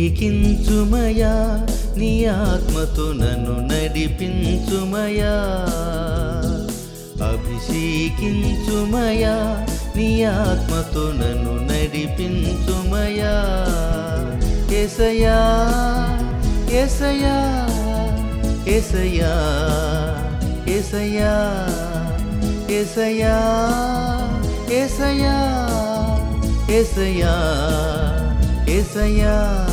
అభిషేకించుమయా నీ ఆత్మతో నన్ను నడిపించుమయా అభిషేకించుమయా నీ ఆత్మతో నన్ను నడిపించుమయా ఎసయా ఎసయా ఎసయా ఎసయా ఎసయా ఎసయా ఎసయా ఎసయా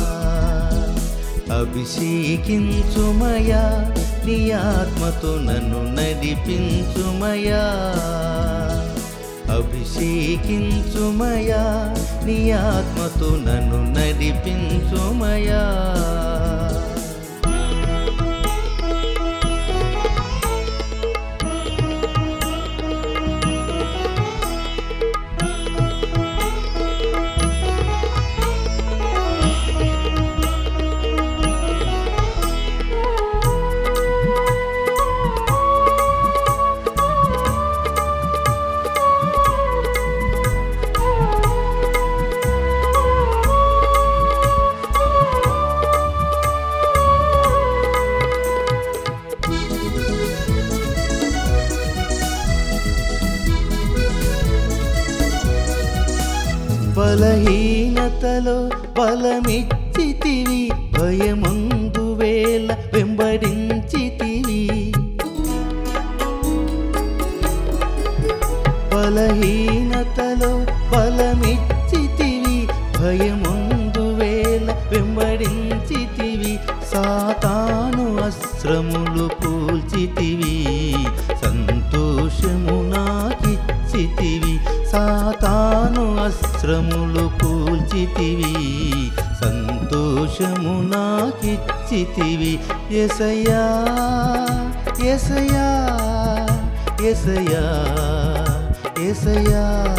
అభిషేకించుమయా నీ ఆత్మతో నన్ను నడిపించుమయా అభిషేకించుమయా నీ ఆత్మతో నన్ను నడిపించుమయా బలహీనతలో బలమిచ్చితివి భయముందు వేళ వెంబడించితివి బలహీనతలో బలమిచ్చితివి భయముందు వేళ వెంబడించితివి సాతాను అస్త్రములు కూల్చితివి సంతోషము నాకిచ్చితివి సాతాను అస్త్రములు కూల్చితివి సంతోషము నాకిచ్చితివి ఎసయా ఎసయా ఎసయా ఎసయా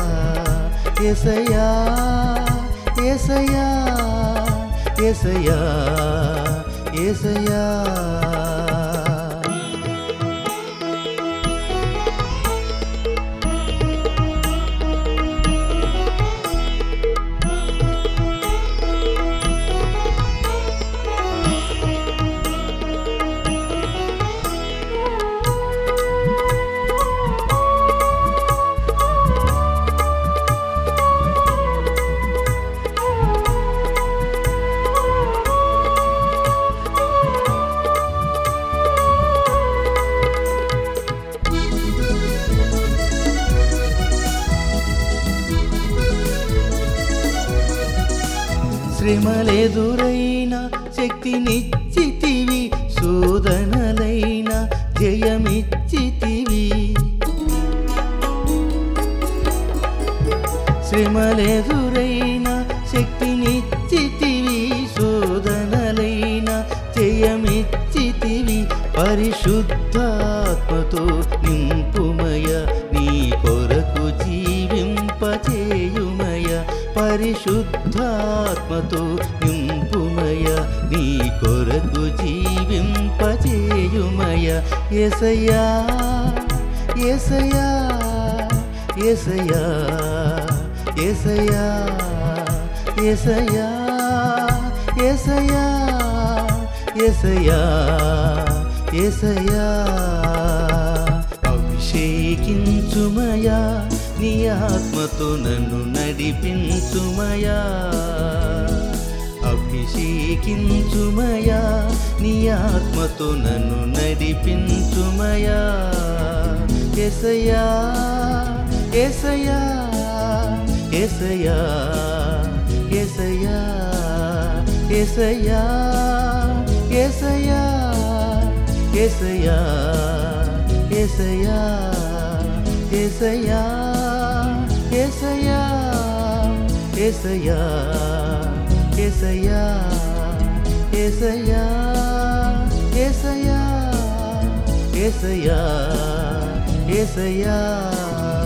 ఎసయా ఎసయా ఎసయా ఎసయా శ్రమలెదురైన శక్తినిచ్చితివి శోధనలైన జయమిచ్చితివి శ్రమలెదురైన శక్తినిచ్చితివి శోధనలైన జయమిచ్చితివి పరిశుద్ధాత్మతో నింపుమయ నీ కొరకు జీవింపచేయుమయ పరిశుద్ధాత్మతో నింపుమయ నీ కొరకు జీవింపచేయుమయ ఎసయా ఎసయా ఎసయా ఎసయా ఎసయా ఎసయా ఎసయా ఎసయా అభిషేకించుమయా నీ ఆత్మతో నన్ను నడిపించుమయా అభిషేకించుమయా నీ ఆత్మతో నన్ను నడిపించుమయా ఎసయా ఎసయా ఎసయా ఎసయా ఎసయా ఎసయా ఎసయా ఎసయా ఎసయా ఎసయా ఎసయా ఎసయా ఎసయా ఎసయా ఎసయా ఎసయా